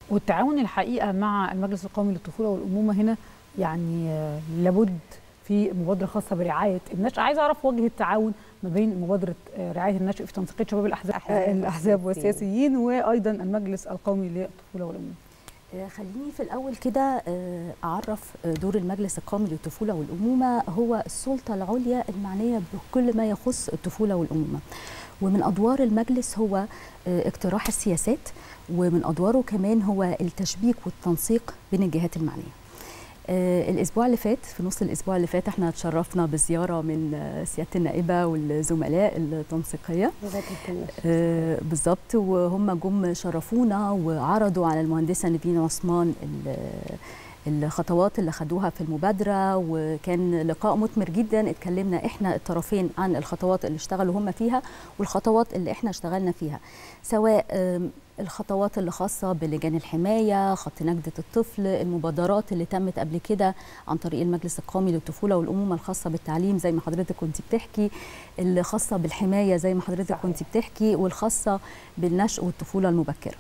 والتعاون الحقيقه مع المجلس القومي للطفوله والامومه هنا يعني آه، لابد في مبادره خاصه برعايه النشء عايزه اعرف وجه التعاون ما بين مبادره آه، رعايه النشء في تنسيقيه شباب الاحزاب آه، الاحزاب والسياسيين وايضا المجلس القومي للطفوله والامومه آه، خليني في الأول كده آه، أعرف آه، دور المجلس القومي للطفولة والأمومة هو السلطة العليا المعنية بكل ما يخص الطفولة والأمومة ومن أدوار المجلس هو آه، اقتراح السياسات ومن أدواره كمان هو التشبيك والتنسيق بين الجهات المعنية آه، الاسبوع اللي فات في نص الاسبوع اللي فات احنا اتشرفنا بزياره من آه، سياده النائبه والزملاء التنسيقيه آه، بالظبط وهم جم شرفونا وعرضوا على المهندسه نيفين عثمان ال- الخطوات اللي خدوها في المبادره وكان لقاء مثمر جدا اتكلمنا احنا الطرفين عن الخطوات اللي اشتغلوا هم فيها والخطوات اللي احنا اشتغلنا فيها سواء آم، الخطوات اللي خاصة بلجان الحماية خط نجدة الطفل المبادرات اللي تمت قبل كده عن طريق المجلس القومي للطفولة والأمومة الخاصة بالتعليم زي ما حضرتك كنت بتحكي اللي خاصة بالحماية زي ما حضرتك كنت بتحكي والخاصة بالنشء والطفولة المبكرة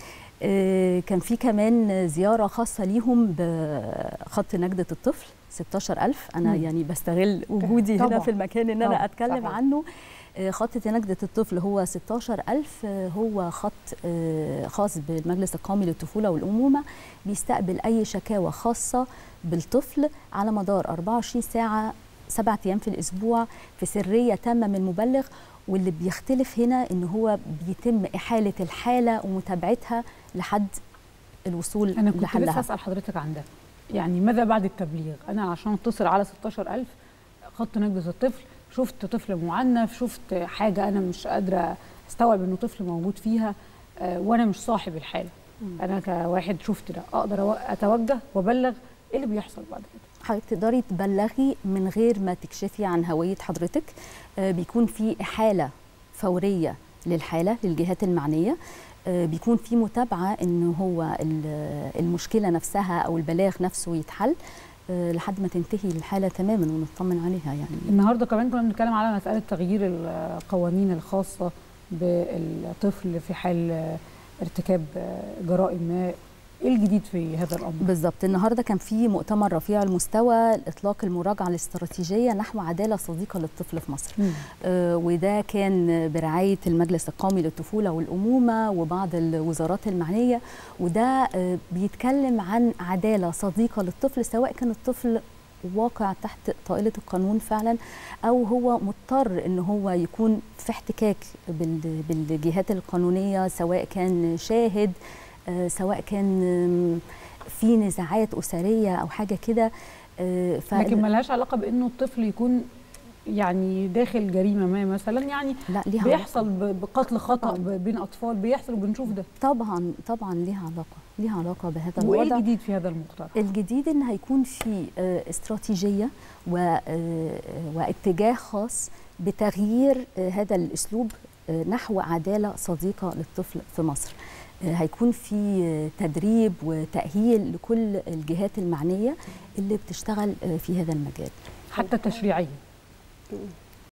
آه، كان في كمان زيارة خاصة ليهم بخط نجدة الطفل 16000 أنا مم. يعني بستغل وجودي طبعاً. هنا في المكان إن أنا طبعاً، أتكلم صحيح. عنه آه، خط نجدة الطفل هو 16000 آه، هو خط آه، خاص بالمجلس القومي للطفولة والأمومة بيستقبل أي شكاوى خاصة بالطفل على مدار 24 ساعة سبعة أيام في الأسبوع في سرية تامة من المبلغ واللي بيختلف هنا إن هو بيتم إحالة الحالة ومتابعتها لحد الوصول انا كنت لسه لحلها اسال حضرتك عن ده يعني ماذا بعد التبليغ انا عشان اتصل على 16000 خط نجدة الطفل شفت طفل معنف شفت حاجه انا مش قادره استوعب انه طفل موجود فيها آه، وانا مش صاحب الحاله انا كواحد شفت ده اقدر أو- اتوجه وابلغ ايه اللي بيحصل بعد كده حضرتك تقدري تبلغي من غير ما تكشفي عن هوية حضرتك آه، بيكون في إحالة فورية للحالة للجهات المعنية آه، بيكون في متابعة إن هو ال- المشكلة نفسها أو البلاغ نفسه يتحل آه، لحد ما تنتهي الحالة تماما ونطمن عليها يعني النهارده كمان كنا بنتكلم على مساله تغيير القوانين الخاصه بالطفل في حال آه، ارتكاب آه، جرائم ما ايه الجديد في هذا الامر بالظبط النهارده كان في مؤتمر رفيع المستوى اطلاق المراجعه الاستراتيجيه نحو عداله صديقه للطفل في مصر مم. آه، وده كان برعايه المجلس القومي للطفوله والامومه وبعض الوزارات المعنيه وده آه، بيتكلم عن عداله صديقه للطفل سواء كان الطفل واقع تحت طائله القانون فعلا او هو مضطر ان هو يكون في احتكاك بال- بالجهات القانونيه سواء كان شاهد آه، سواء كان آم، في نزاعات اسريه او حاجه كده آه، ف- لكن ملهاش علاقه بانه الطفل يكون يعني داخل جريمه ما مثلا يعني لا ليها بيحصل ب- بقتل خطا طبعاً. ب- بين اطفال بيحصل وبنشوف ده طبعا طبعا ليها علاقه ليها علاقه بهذا وايه الوضع الجديد في هذا المقترح الجديد ان هيكون في آه، استراتيجيه و- آه، واتجاه خاص بتغيير آه، هذا الاسلوب آه، نحو عداله صديقه للطفل في مصر آه، هيكون في آه، تدريب وتاهيل لكل الجهات المعنيه اللي بتشتغل آه، في هذا المجال حتى تشريعيا